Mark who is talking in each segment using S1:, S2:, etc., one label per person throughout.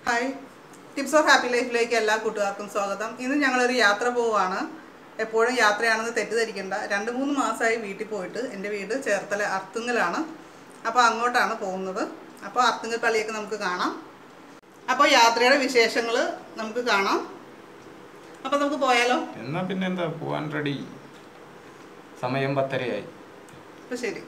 S1: Hi tips of happy ലൈഫിലേക്ക് എല്ലാ കൂട്ടുകാർക്കും സ്വാഗതം ഇന്ന് ഞങ്ങളൊരു യാത്ര പോവാണ് എപ്പോഴും യാത്രയാണെന്ന് തെറ്റിദ്ധരിക്കേണ്ട രണ്ട് മൂന്ന് മാസമായി വീട്ടിൽ പോയിട്ട് എൻ്റെ വീട് ചേർത്തല അർത്തുങ്കലാണ് അപ്പോൾ അങ്ങോട്ടാണ് പോകുന്നത് അപ്പോൾ അർത്തുങ്കൽ പള്ളിയൊക്കെ നമുക്ക് കാണാം അപ്പോൾ യാത്രയുടെ വിശേഷങ്ങൾ നമുക്ക് കാണാം അപ്പോൾ നമുക്ക് പോയാലോ
S2: എന്നാ പിന്നെ എന്താ പോവാൻ റെഡി സമയം പത്തരയായി
S1: അപ്പോൾ ശരി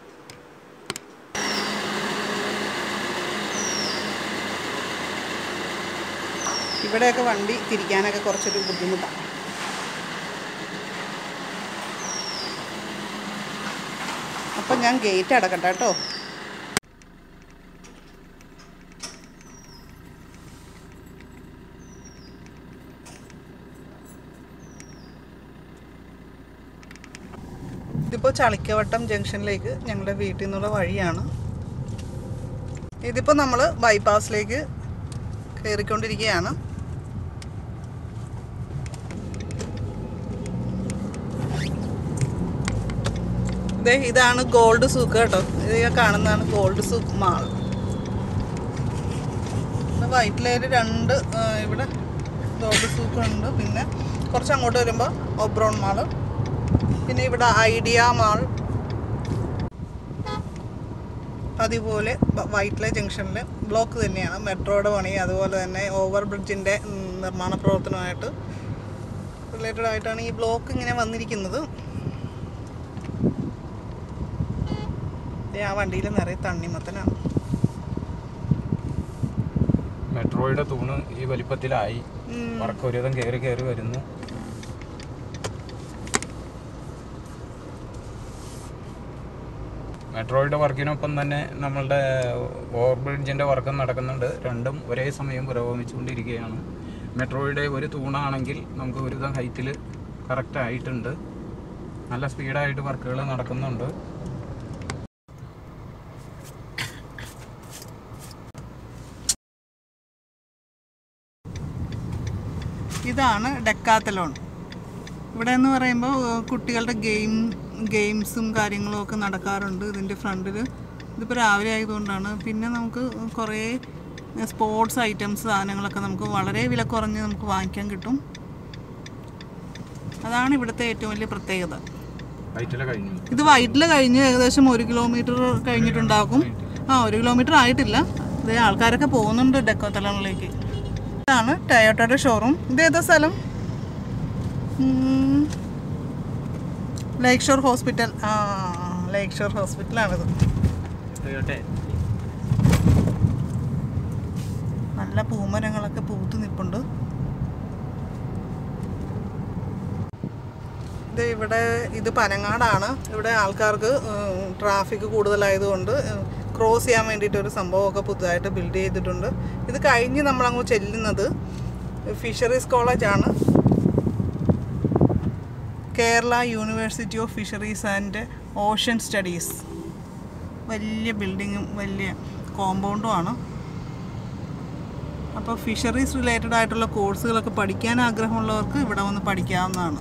S1: ഇവിടെയൊക്കെ വണ്ടി തിരിക്കാനൊക്കെ കുറച്ചൊരു ബുദ്ധിമുട്ടാണ് അപ്പം ഞാൻ ഗേറ്റ് അടക്കട്ടെ കേട്ടോ ഇതിപ്പോൾ ചളിക്കവട്ടം ജംഗ്ഷനിലേക്ക് ഞങ്ങളുടെ വീട്ടിൽ നിന്നുള്ള വഴിയാണ് ഇതിപ്പോൾ നമ്മൾ ബൈപ്പാസിലേക്ക് കയറിക്കൊണ്ടിരിക്കുകയാണ് ദേ ഇതാണ് ഗോൾഡ് സൂക്ക് കേട്ടോ ഇത് ഈ കാണുന്നതാണ് gold souk mall white layer രണ്ട് ആ, ഇവിടെ ഗോൾഡ് സൂക്ക് ഉണ്ട് പിന്നെ കുറച്ച് അങ്ങോട്ട് വരുമ്പോൾ ഒബ്രോൺ മാള് പിന്നെ ഇവിടെ ഐഡിയ മാൾ അതുപോലെ വൈറ്റ്ല ജംഗ്ഷനിൽ ബ്ലോക്ക് തന്നെയാണ് മെട്രോയുടെ പണി അതുപോലെ തന്നെ ഓവർ ബ്രിഡ്ജിൻ്റെ നിർമ്മാണ പ്രവർത്തനമായിട്ട് റിലേറ്റഡ് ആയിട്ടാണ് ഈ ബ്ലോക്ക് ഇങ്ങനെ വന്നിരിക്കുന്നത് ദേ ആ വണ്ടിയിൽ നിറയെ തണ്ണിമത്തനാണ്
S2: മെട്രോയുടെ തൂണ് ഈ വലിപ്പത്തിലായി
S1: ഉം.
S2: വർക്ക് ഒരുവിധം കയറി കയറി വരുന്നു മെട്രോയുടെ വർക്കിനൊപ്പം തന്നെ നമ്മളുടെ ഓവർ ബ്രിഡ്ജിൻ്റെ വർക്കും നടക്കുന്നുണ്ട് രണ്ടും ഒരേ സമയം പുരോഗമിച്ചുകൊണ്ടിരിക്കുകയാണ് മെട്രോയുടെ ഒരു തൂണാണെങ്കിൽ നമുക്ക് ഒരുവിധം ഹൈറ്റിൽ കറക്റ്റ് ആയിട്ടുണ്ട് നല്ല സ്പീഡായിട്ട് വർക്കുകൾ നടക്കുന്നുണ്ട്
S1: ഇതാണ് ഡെക്കാത്തലോൺ ഇവിടെ എന്ന് പറയുമ്പോൾ ഏഹ്, കുട്ടികളുടെ ഗെയിം ഗെയിംസും കാര്യങ്ങളും ഒക്കെ നടക്കാറുണ്ട് ഇതിൻ്റെ ഫ്രണ്ടിൽ ഇതിപ്പോൾ രാവിലെ ആയതുകൊണ്ടാണ് പിന്നെ നമുക്ക് കുറേ സ്പോർട്സ് ഐറ്റംസ് സാധനങ്ങളൊക്കെ നമുക്ക് വളരെ വില കുറഞ്ഞ് നമുക്ക് വാങ്ങിക്കാൻ കിട്ടും അതാണ് ഇവിടുത്തെ ഏറ്റവും വലിയ പ്രത്യേകത
S2: ഹൈറ്റിൽ കഴിഞ്ഞു
S1: ഇത് വൈറ്റിൽ കഴിഞ്ഞ് ഏകദേശം ഒരു കിലോമീറ്റർ കഴിഞ്ഞിട്ടുണ്ടാകും ആ ഒരു കിലോമീറ്റർ ആയിട്ടില്ല ഇത് ആൾക്കാരൊക്കെ പോകുന്നുണ്ട് ഡെക്കോത്തലണിലേക്ക് ഇതാണ് ടയോട്ടയുടെ ഷോറൂം ഇത് ഏതാ സ്ഥലം ഉം. ലേക്ക് ഷോർ ഹോസ്പിറ്റൽ ആ ലേക്ക് ഷോർ ഹോസ്പിറ്റലാണിത് നല്ല പൂമരങ്ങളൊക്കെ പൂത്ത് നിൽപ്പുണ്ട് ഇത് ഇവിടെ ഇത് പനങ്ങാടാണ് ഇവിടെ ആൾക്കാർക്ക് ട്രാഫിക് കൂടുതലായതുകൊണ്ട് ക്രോസ് ചെയ്യാൻ വേണ്ടിയിട്ട് ഒരു സംഭവമൊക്കെ പുതുതായിട്ട് ബിൽഡ് ചെയ്തിട്ടുണ്ട് ഇത് കഴിഞ്ഞ് നമ്മളങ്ങ് ചെല്ലുന്നത് ഫിഷറീസ് കോളേജാണ് Kerala university of fisheries and ocean studies വലിയ ബിൽഡിങ്ങും വലിയ കോമ്പൗണ്ടും ആണ് അപ്പോൾ ഫിഷറീസ് റിലേറ്റഡ് ആയിട്ടുള്ള കോഴ്സുകളൊക്കെ പഠിക്കാൻ ആഗ്രഹമുള്ളവർക്ക് ഇവിടെ വന്ന് പഠിക്കാവുന്നതാണ്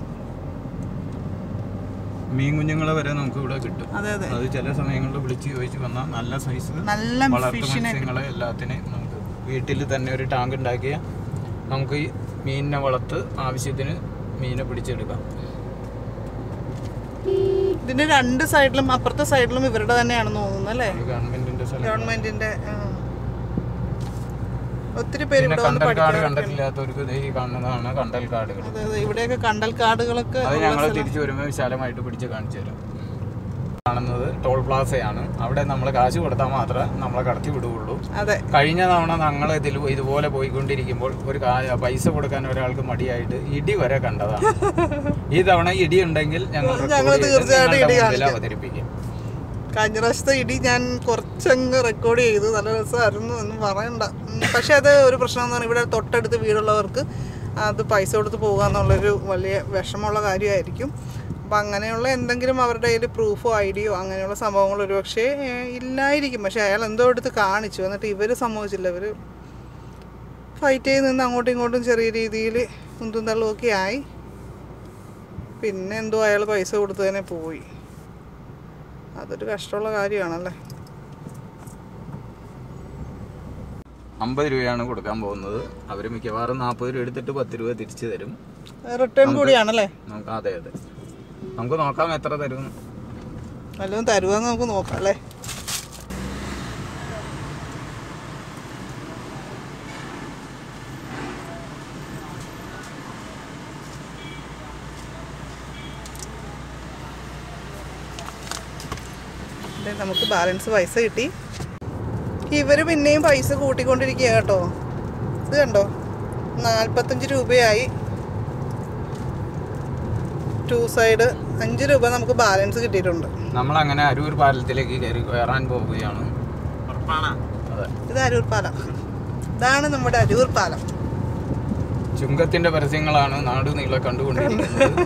S2: മീൻ കുഞ്ഞുങ്ങളെ വരെ നമുക്ക് ഇവിടെ കിട്ടും
S1: അതെ അതെ
S2: അത് ചില സമയങ്ങളിൽ വിളിച്ച് ചോദിച്ച് വന്നാൽ നല്ല സൈസ്
S1: നല്ല
S2: വളർത്തു
S1: ഫിഷിനെ
S2: മത്സ്യങ്ങളെ എല്ലാത്തിനെയും നമുക്ക് വീട്ടിൽ തന്നെ ഒരു ടാങ്ക് ഉണ്ടാക്കിയ നമുക്ക് ഈ മീനിനെ വളർത്ത് ആവശ്യത്തിന് മീനെ പിടിച്ചെടുക്കാം
S1: ഇതിന്റെ രണ്ട് സൈഡിലും അപ്പുറത്തെ സൈഡിലും ഇവരുടെ തന്നെയാണെന്ന് തോന്നുന്നു അല്ലേ
S2: അത് ഗവൺമെന്റിന്റെ സ്ഥലം
S1: ഗവൺമെന്റിന്റെ ആ. ഒത്തിരി പേര്
S2: പിന്നെ
S1: ഇവിടെ വന്ന്
S2: കണ്ടൽ കാട്
S1: പഠിക്കാൻ
S2: കണ്ടിട്ടില്ലാത്തവർക്ക് ദേ ഈ കാണുന്നതാണ് കണ്ടൽ കാടുകൾ
S1: അതെ അതെ ഇവിടെയൊക്കെ കണ്ടൽ കാടുകളൊക്കെ
S2: അത്
S1: ഉള്ള
S2: ഞങ്ങൾ
S1: സ്ഥലം.
S2: തിരിച്ചു വരുമ്പോൾ വിശാലമായിട്ട് പിടിച്ച് കാണിച്ചു തരാം കാണുന്നത് ടോൾ പ്ലാസയാണ് അവിടെ നമ്മൾ കാശ് കൊടുത്താൽ മാത്രമേ നമ്മളെ കടത്തി വിടുകയുള്ളൂ
S1: അതെ
S2: കഴിഞ്ഞ തവണ ഞങ്ങൾ ഇതിൽ ഇതുപോലെ പോയിക്കൊണ്ടിരിക്കുമ്പോൾ ഒരു കാ- പൈസ കൊടുക്കാൻ ഒരാൾക്ക് മടിയായിട്ട് ഇടി വരെ കണ്ടതാണ് ഈ തവണ ഇടി ഉണ്ടെങ്കിൽ ഞങ്ങൾ record
S1: ഞങ്ങൾ
S2: ചെയ്ത്
S1: തീർച്ചയായിട്ടും
S2: നിങ്ങളുടെ
S1: ഇടി
S2: മുമ്പിൽ
S1: കാണിക്കും.
S2: അവതരിപ്പിക്കും
S1: കഴിഞ്ഞ പ്രാവശ്യത്തെ ഇടി ഞാൻ കുറച്ചങ്ങ് റെക്കോർഡ് ചെയ്തു നല്ല രസമായിരുന്നു ഒന്നും പറയണ്ട ഉം, പക്ഷെ അത് ഒരു പ്രശ്നം എന്ന് പറഞ്ഞാൽ ഇവിടെ തൊട്ടടുത്ത് വീടുള്ളവർക്ക് അത് പൈസ കൊടുത്ത് പോകുക എന്നുള്ളൊരു വലിയ വിഷമമുള്ള കാര്യമായിരിക്കും അപ്പം അങ്ങനെയുള്ള എന്തെങ്കിലും അവരുടെ കയ്യിൽ പ്രൂഫോ ഐഡിയോ അങ്ങനെയുള്ള സംഭവങ്ങൾ ഒരുപക്ഷെ ഏഹ്, ഇല്ലായിരിക്കും പക്ഷെ അയാൾ എന്തോ എടുത്ത് കാണിച്ചു എന്നിട്ട് ഇവർ സമ്മതിച്ചില്ല ഇവർ ഫൈറ്റ് ചെയ്ത് നിന്ന് അങ്ങോട്ടും ഇങ്ങോട്ടും ചെറിയ രീതിയിൽ കുന്തും തള്ളുമൊക്കെ ആയി പിന്നെ എന്തോ അയാൾ പൈസ കൊടുത്തതിനെ പോയി അതൊരു കഷ്ടമുള്ള കാര്യമാണല്ലേ
S2: അമ്പത് രൂപയാണ് കൊടുക്കാൻ പോകുന്നത് അവർ മിക്കവാറും നാൽപ്പത് രൂപ എടുത്തിട്ട് പത്ത് രൂപ തിരിച്ചു തരും
S1: റിട്ടേൺ കൂടിയാണല്ലേ
S2: നമുക്ക് അതെ അതെ നമുക്ക് നോക്കാം എത്ര തരും
S1: വല്ലതും തരുമെന്ന് നമുക്ക് നോക്കാം അല്ലേ ദേ നമുക്ക് ബാലൻസ് പൈസ കിട്ടി ഇവർ പിന്നെയും പൈസ കൂട്ടിക്കൊണ്ടിരിക്കുക കേട്ടോ ഇത് കണ്ടോ നാൽപ്പത്തഞ്ച് രൂപയായി ടു സൈഡ് അഞ്ച് രൂപ നമുക്ക് ബാലൻസ് കിട്ടിയിട്ടുണ്ട്
S2: നമ്മൾ അങ്ങനെ അരൂർ പാലത്തിലേക്ക് കയറി കയറാൻ പോവുകയാണ് അതെ
S1: ഇത് അരൂർ പാലം ഇതാണ് നമ്മുടെ അരൂർ പാലം
S2: ചുങ്കത്തിന്റെ പരസ്യങ്ങളാണ് നാട് നീളെ കണ്ടുകൊണ്ടിരിക്കുന്നത്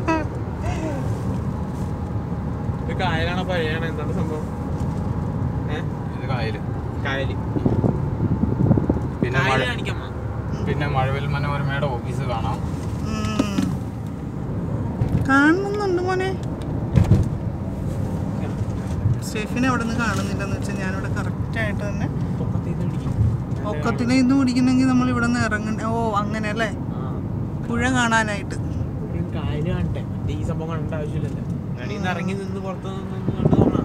S3: ഇത് കായലാണോ പഴയാണ് എന്താണ് സംഭവം ഏഹ്
S2: ഇത് കായല്
S3: കായല്
S2: പിന്നെ മഴ
S3: കായല് കാണിക്കാമോ
S2: പിന്നെ മഴവിൽ മനോരമയുടെ ഓഫീസ് കാണാം
S1: ഉം. കാണുന്നുണ്ട് മോനെ സ്റ്റെഫിനെ അവിടെ നിന്ന് കാണുന്നില്ലെന്ന് വെച്ചാൽ ഞാനിവിടെ കറക്റ്റായിട്ട് തന്നെ
S3: പൊക്കത്തിന്ന് പിടിക്കും
S1: ഒക്കത്തിനെ ഇന്ന് പിടിക്കണമെങ്കിൽ നമ്മൾ ഇവിടെ നിന്ന് ഇറങ്ങണ്ട ഓ അങ്ങനെ അല്ലേ
S3: ആ
S1: പുഴ കാണാനായിട്ട്
S3: ഒരു കായല് കാണട്ടെ മറ്റേ ഈ സംഭവം കാണേണ്ട ആവശ്യമില്ലല്ലോ അടിയിൽ നിന്ന് ഇറങ്ങി നിന്ന് പുറത്ത് നിന്ന് കണ്ട് തോന്നാം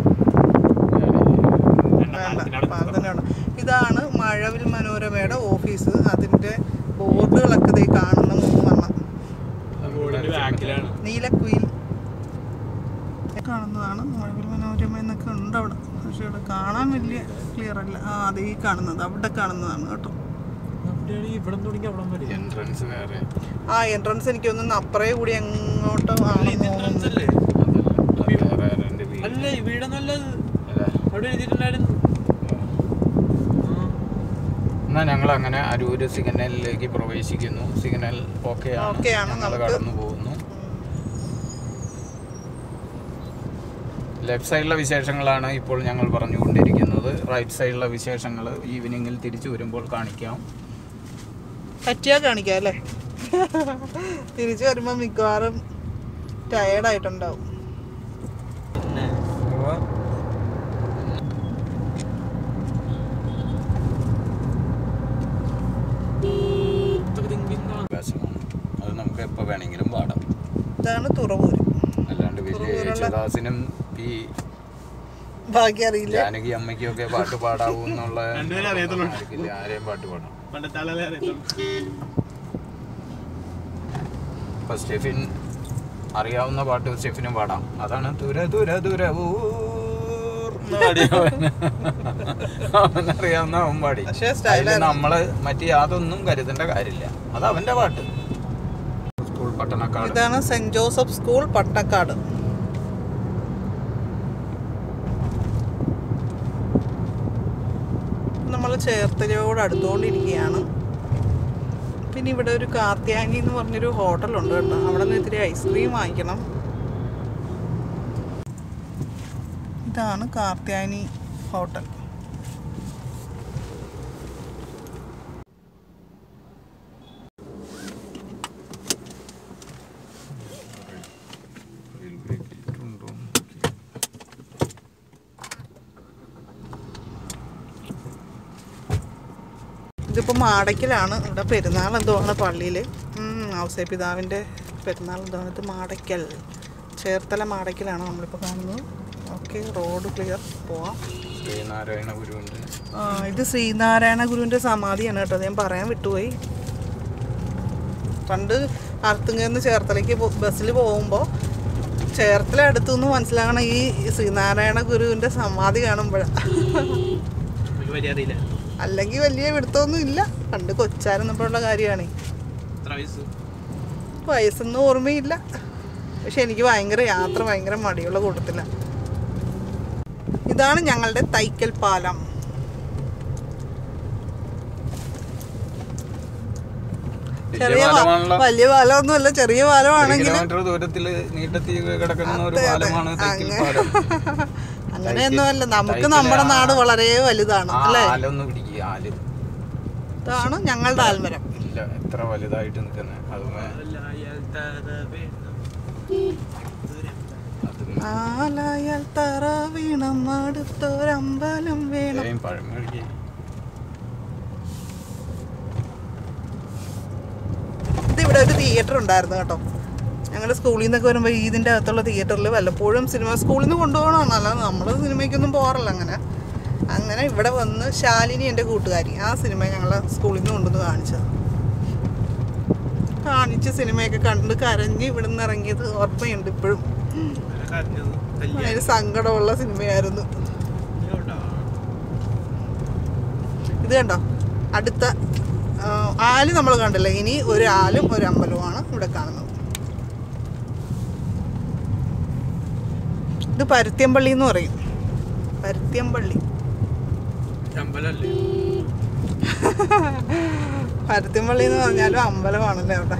S1: വേണ്ട പാലത്തിൻ്റെ അവിടെ ഇതാണ് മഴവിൽ മനോരമയുടെ ഓഫീസ് അതിൻ്റെ ബോർഡുകളൊക്കെ ദേ കാണുന്ന മൂന്നെണ്ണം
S3: ബോർഡിന്റെ ബാക്കിലാണ്
S1: നീലക്കുയിൽ കാണുന്നതാണ് മഴവിൽ മനോരമ എന്നൊക്കെ ഉണ്ട് അവിടെ പക്ഷെ ഇവിടെ കാണാൻ വലിയ ക്ലിയർ അല്ല ആ അത് ഈ കാണുന്നത് അവിടെ കാണുന്നതാണ് കേട്ടോ
S3: അവിടെയാണ് ഇവിടെ തുടങ്ങി അവിടെ വരെ
S2: എൻട്രൻസ് വേറെ
S1: ആ എൻട്രൻസ് എനിക്ക് തോന്നുന്നു അപ്പറേ കൂടി എങ്ങോട്ടോ ആണ്
S3: ഇത് entrance അല്ലേ
S2: അതല്ല അത് വേറെ എൻ്റെ വീട്.
S3: അല്ല ഇവിടെ നല്ലത്
S2: അല്ലേ?
S3: അവിടെ എഴുതിയിട്ടുണ്ടായിരുന്നു
S2: എന്നാ ഞങ്ങൾ അങ്ങനെ അരൂര് സിഗ്നലിലേക്ക് പ്രവേശിക്കുന്നു സിഗ്നൽ ഓക്കെ
S1: Okay ആണ്,
S2: ഞങ്ങൾ
S1: നമുക്ക്
S2: കടന്നു പോകുന്നു ലെഫ്റ്റ് സൈഡിലെ വിശേഷങ്ങളാണ് ഇപ്പോൾ ഞങ്ങൾ പറഞ്ഞുകൊണ്ടിരിക്കുന്നത് റൈറ്റ് സൈഡിലെ വിശേഷങ്ങൾ ഈവനിങ്ങിൽ തിരിച്ചു വരുമ്പോൾ കാണിക്കാം
S1: പറ്റിയാ കാണിക്കാം അല്ലേ തിരിച്ചു വരുമ്പോൾ മിക്കവാറും ടയേർഡായിട്ടുണ്ടാവും
S3: പിന്നെ ഇതൊക്കെ ഇങ്ങനെ
S2: ആകാശമാണ് അത് നമുക്ക് എപ്പോൾ വേണമെങ്കിലും പാടാം
S1: ഇതാണ് തുറവൂര്
S2: അല്ലാണ്ട് വലിയ
S1: കുറവുകളുള്ള-
S2: യേശുദാസിനും ഈ
S1: ഭാഗ്യം അറിയില്ല
S2: ജാനകി അമ്മയ്ക്കും ഒക്കെ പാട്ട് പാടാവൂ എന്നുള്ള
S3: രണ്ടുപേരെ അറിയത്തുള്ളൂ.
S2: ആർക്കില്ല, ആരെയും പാട്ട് പാടാം
S3: പണ്ടത്തെ ആളല്ലേ അറിയത്തുള്ളൂ
S2: അപ്പൊ സ്റ്റെഫിൻ അറിയാവുന്ന പാട്ട് സ്റ്റെഫിനും പാടാം അതാണ് തുര തുര തുര ഊർ എന്ന് പാടിയവൻ. അവനറിയാവുന്ന അവൻ പാടി
S1: പക്ഷേ
S2: അതില്
S1: സ്റ്റൈലായിരുന്നു
S2: നമ്മള് മറ്റു യാതൊന്നും കരുതേണ്ട കാര്യമില്ല അത് അവന്റെ പാട്ട് സ്കൂൾ പട്ടണക്കാട്
S1: ഇതാണ് സെന്റ് ജോസഫ് സ്കൂൾ പട്ടക്കാട് നമ്മൾ ചേർത്തലയോട് അടുത്തുകൊണ്ടിരിക്കുകയാണ് പിന്നെ ഇവിടെ ഒരു കാർത്യാനി എന്ന് പറഞ്ഞൊരു ഹോട്ടലുണ്ട് കേട്ടോ അവിടെ നിന്ന് ഇത്തിരി ഐസ്ക്രീം വാങ്ങിക്കണം ഇതാണ് കാർത്യാനി ഹോട്ടൽ ഇതിപ്പോൾ മാടയ്ക്കലാണ് ഇവിടെ പെരുന്നാൾ എന്തോ ആണ് പള്ളിയിൽ ഔസേ പിതാവിൻ്റെ പെരുന്നാൾ എന്തോ ആണ് ഇത് മാടയ്ക്കൽ ചേർത്തല മാടയ്ക്കലാണ് നമ്മളിപ്പോൾ കാണുന്നത് ഓക്കെ റോഡ് ക്ലിയർ പോവാം
S2: ശ്രീനാരായണ ഗുരുവിന്റെ
S1: ആ, ഇത് ശ്രീനാരായണ ഗുരുവിൻ്റെ സമാധിയാണ് കേട്ടോ അത് ഞാൻ പറയാൻ വിട്ടുപോയി പണ്ട് അർത്തുങ്കന്ന് ചേർത്തലയ്ക്ക് ബസ്സിൽ പോകുമ്പോൾ ചേർത്തല അടുത്തു നിന്ന് മനസ്സിലാകണം ഈ ശ്രീനാരായണ ഗുരുവിൻ്റെ സമാധി കാണുമ്പോഴാണ്
S3: നമുക്ക് വലിയ അറിയില്ല
S1: അല്ലെങ്കിൽ വലിയ പിടുത്തമൊന്നും ഇല്ല പണ്ട് കൊച്ചായിരുന്നപ്പോഴുള്ള കാര്യമാണ്
S3: എത്ര വയസ്സ്
S1: വയസ്സൊന്നും ഓർമ്മയില്ല പക്ഷെ എനിക്ക് ഭയങ്കര യാത്ര ഭയങ്കര മടിയുള്ള കൂട്ടത്തില്ല ഇതാണ് ഞങ്ങളുടെ തൈക്കൽ പാലം
S2: വലിയ
S1: ചെറിയ പാ-
S2: പാലമാണല്ലോ.
S1: വലിയ പാലമൊന്നുമല്ല ചെറിയ
S2: ഒരു
S1: പാലമാണെങ്കിൽ
S2: കിലോമീറ്റർ ദൂരത്തിൽ നീട്ടത്തി കിടക്കുന്ന ഒരു പാലമാണ് തൈക്കിൽ പാലം
S1: അങ്ങനെയൊന്നുമല്ല നമുക്ക്
S2: തൈക്കിലെ
S1: നമ്മുടെ
S2: ആ-
S1: നാട് വളരെ വലുതാണ്
S2: ആ
S1: അല്ലേ
S2: ആലൊന്ന് പിടിക്കുക ആല്
S1: ഇതാണ് ഞങ്ങളുടെ ആൽമരം
S2: ഇല്ല എത്ര വലുതായിട്ട് നിൽക്കുന്നത് അതുമേ അതും
S1: ആലായാൽ തറ വീണം അടുത്തൊരമ്പലം വേണം
S2: ഇത്രയും പഴമൊഴി
S1: തിയേറ്റർ ഉണ്ടായിരുന്നു കേട്ടോ ഞങ്ങൾ സ്കൂളിൽ നിന്നൊക്കെ വരുമ്പോൾ ഇതിൻ്റെ അകത്തുള്ള തിയേറ്ററിൽ വല്ലപ്പോഴും സിനിമ സ്കൂളിൽ നിന്ന് കൊണ്ടുപോകണമെന്ന് അല്ലാതെ നമ്മൾ സിനിമയ്ക്കൊന്നും പോകാറില്ല അങ്ങനെ അങ്ങനെ ഇവിടെ വന്ന് ശാലിനി എൻ്റെ കൂട്ടുകാരി ആ സിനിമ ഞങ്ങളെ സ്കൂളിൽ നിന്ന് കൊണ്ടുവന്ന് കാണിച്ചത് കാണിച്ച് സിനിമയൊക്കെ കണ്ട് കരഞ്ഞ് ഇവിടെ നിന്ന് ഇറങ്ങിയത് ഓർമ്മയുണ്ട് ഇപ്പോഴും
S3: അങ്ങനെ കരഞ്ഞത് കല്യാണം
S1: അതിന് സങ്കടമുള്ള സിനിമയായിരുന്നു
S3: കേട്ടോ.
S1: ഇത് കണ്ടോ അടുത്ത ആ, ആല് നമ്മൾ കണ്ടില്ല ഇനി ഒരു ആലും ഒരു അമ്പലവുമാണ് ഇവിടെ കാണുന്നത് ഇത് പരുത്തിയമ്പള്ളി എന്ന് പറയും പരുത്തിയമ്പള്ളി
S3: അമ്പലല്ലേ
S1: പരുത്തിയമ്പള്ളി എന്ന് പറഞ്ഞാലും അമ്പലമാണല്ലേ അവിടെ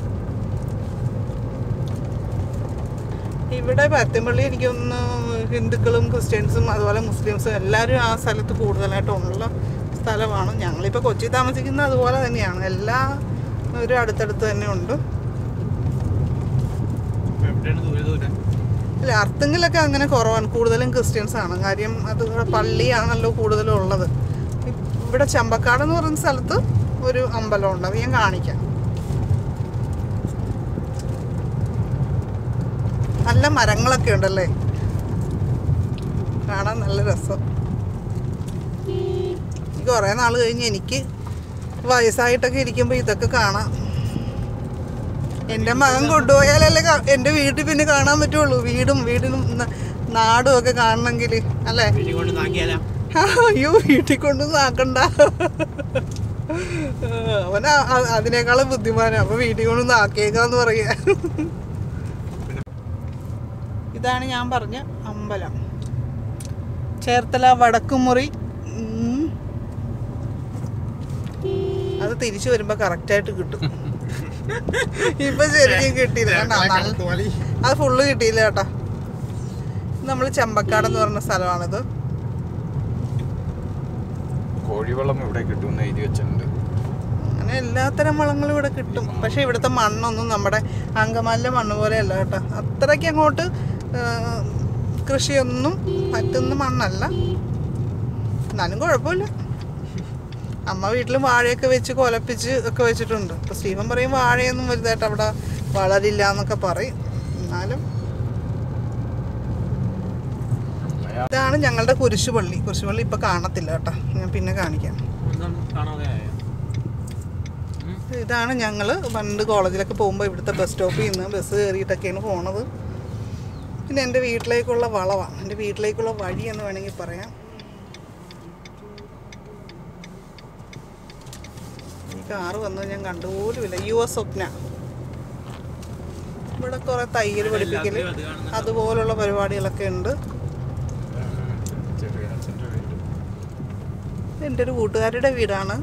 S1: ഇവിടെ പരുത്തിയമ്പള്ളി എനിക്കൊന്ന് ഹിന്ദുക്കളും ക്രിസ്ത്യൻസും അതുപോലെ മുസ്ലിംസും എല്ലാവരും ആ സ്ഥലത്ത് കൂടുതലായിട്ടുള്ള സ്ഥലമാണ് ഞങ്ങളിപ്പോൾ കൊച്ചി താമസിക്കുന്ന അതുപോലെ തന്നെയാണ് എല്ലാ ഒരു അടുത്തടുത്ത് തന്നെ ഉണ്ട്
S3: ഇപ്പൊ എവിടെയാണ് ദൂരെ ദൂരെ
S1: അല്ല അർത്തിങ്ങിലൊക്കെ അങ്ങനെ കുറവാണ് കൂടുതലും ക്രിസ്ത്യൻസ് ആണ് കാര്യം അത് ഇവിടെ പള്ളിയാണല്ലോ കൂടുതലും ഉള്ളത് ഇ- ഇവിടെ ചമ്പക്കാട് എന്ന് പറയുന്ന സ്ഥലത്ത് ഒരു അമ്പലമുണ്ട് അത് ഞാൻ കാണിക്കാം നല്ല മരങ്ങളൊക്കെ ഉണ്ടല്ലേ കാണാൻ നല്ല രസം ഈ കുറേ നാൾ കഴിഞ്ഞ് എനിക്ക് വയസ്സായിട്ടൊക്കെ ഇരിക്കുമ്പോൾ ഇതൊക്കെ കാണാം എൻ്റെ മകൻ കൊണ്ടുപോയാലല്ലേ കാ- എൻ്റെ വീട്ടിൽ പിന്നെ കാണാൻ പറ്റുള്ളൂ വീടും വീടിനും ന- നാടും ഒക്കെ കാണണമെങ്കിൽ അല്ലേ
S3: വീട്ടിൽ കൊണ്ട് നാക്കിയാലാ
S1: അയ്യോ വീട്ടിൽ കൊണ്ടൊന്നും ആക്കണ്ട അവൻ അതിനേക്കാളും ബുദ്ധിമാനാണ് അപ്പൊ വീട്ടിൽ കൊണ്ടൊന്നും ആക്കിയേക്കാന്ന് പറയാ ഇതാണ് ഞാൻ പറഞ്ഞ അമ്പലം ചേർത്തല വടക്കുമുറി ഉം. അത് തിരിച്ചു വരുമ്പോ കറക്റ്റായിട്ട് കിട്ടും ഇപ്പൊ ശരിക്കും കിട്ടിയില്ല കണ്ടോ? നല്ല- അത് ഫുള്ള് കിട്ടിയില്ല കേട്ടോ നമ്മൾ ചെമ്പക്കാട് എന്ന് പറഞ്ഞ സ്ഥലമാണിത്
S2: കോഴിവെള്ളം ഇവിടെ കിട്ടുമെന്ന് എഴുതി വെച്ചിട്ടുണ്ട്
S1: അങ്ങനെ എല്ലാത്തരം വളങ്ങളും ഇവിടെ കിട്ടും പക്ഷെ ഇവിടുത്തെ മണ്ണൊന്നും നമ്മുടെ അങ്കമാലിലെ മണ്ണ് പോലെയല്ല കേട്ടോ അത്രയ്ക്ക് അങ്ങോട്ട് ആ, കൃഷിയൊന്നും പറ്റുന്ന മണ്ണല്ല എന്നാലും കുഴപ്പമില്ല അമ്മ വീട്ടിൽ വാഴയൊക്കെ വെച്ച് കൊലപ്പിച്ച് ഒക്കെ വെച്ചിട്ടുണ്ട് അപ്പോൾ സ്റ്റീവൻ പറയും വാഴയൊന്നും വലുതായിട്ട് അവിടെ വളരില്ല എന്നൊക്കെ പറയും എന്നാലും ഇതാണ് ഞങ്ങളുടെ കുരിശുപള്ളി കുരിശുപള്ളി ഇപ്പം കാണത്തില്ല കേട്ടോ ഞാൻ പിന്നെ കാണിക്കാം
S3: ഒന്നും കാണാതെ ആയോ ഉം.
S1: ഇതാണ് ഞങ്ങൾ പണ്ട് കോളേജിലൊക്കെ പോകുമ്പോൾ ഇവിടുത്തെ ബസ് സ്റ്റോപ്പിൽ നിന്ന് ബസ് കയറിയിട്ടൊക്കെയാണ് പോണത് പിന്നെ എൻ്റെ വീട്ടിലേക്കുള്ള വളവാണ് എൻ്റെ വീട്ടിലേക്കുള്ള വഴി എന്ന് വേണമെങ്കിൽ പറയാം ഈ കാറ് വന്നത് ഞാൻ കണ്ടുപോലുമില്ല യു എസ് സ്വപ്ന ഇവിടെ കുറേ തയ്യൽ പഠിപ്പിക്കൽ
S3: അത് കാണുന്ന
S1: അതുപോലുള്ള പരിപാടികളൊക്കെ ഉണ്ട്
S2: ചെറിയ അച്ഛൻ്റെ വീട്
S1: എൻ്റെ ഒരു കൂട്ടുകാരുടെ വീടാണ്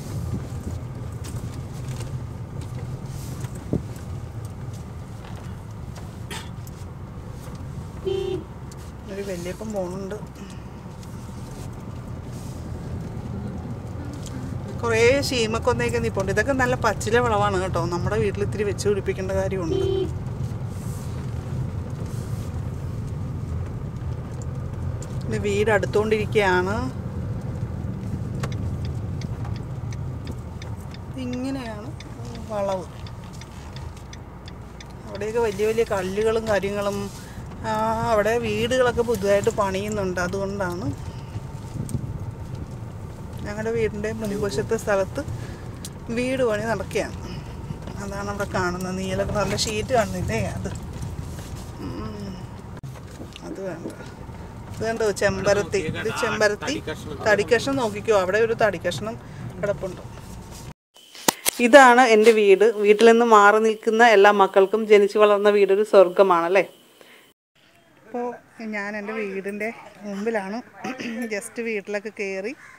S1: ഒരു വലിയപ്പം പോണുണ്ട് കുറേ ശീമക്കൊന്നയൊക്കെ നിൽപ്പുണ്ട് ഇതൊക്കെ നല്ല പച്ചില വിളവാണ് കേട്ടോ നമ്മുടെ വീട്ടിൽ ഇത്തിരി വെച്ച് പിടിപ്പിക്കേണ്ട കാര്യമുണ്ട് പിന്നെ വീട് അടുത്തുകൊണ്ടിരിക്കുകയാണ് ഇങ്ങനെയാണ് വളവ് അവിടെയൊക്കെ വലിയ വലിയ കല്ലുകളും കാര്യങ്ങളും ആ, അവിടെ വീടുകളൊക്കെ പുതുതായിട്ട് പണിയുന്നുണ്ട് അതുകൊണ്ടാണ് ഞങ്ങളുടെ വീടിൻ്റെ മുൻവശത്തെ സ്ഥലത്ത് വീട് പണി നടക്കുകയാണ് അതാണ് അവിടെ കാണുന്നത് നീല കളറിലെ ഷീറ്റ് കാണുന്നില്ലേ അത് ഉം. അത് വേണ്ട ഇത് കണ്ടോ ചെമ്പരത്തി ഇത് ചെമ്പരത്തി തടിക്കഷ്ണം നോക്കിക്കോ അവിടെ ഒരു തടിക്കഷ്ണം കിടപ്പുണ്ട് ഇതാണ് എൻ്റെ വീട് വീട്ടിൽ നിന്ന് മാറി നിൽക്കുന്ന എല്ലാ മക്കൾക്കും ജനിച്ചു വളർന്ന വീടൊരു സ്വർഗമാണല്ലേ അപ്പോൾ ഞാൻ എൻ്റെ വീടിൻ്റെ മുമ്പിലാണ് ജസ്റ്റ് വീട്ടിലൊക്കെ കയറി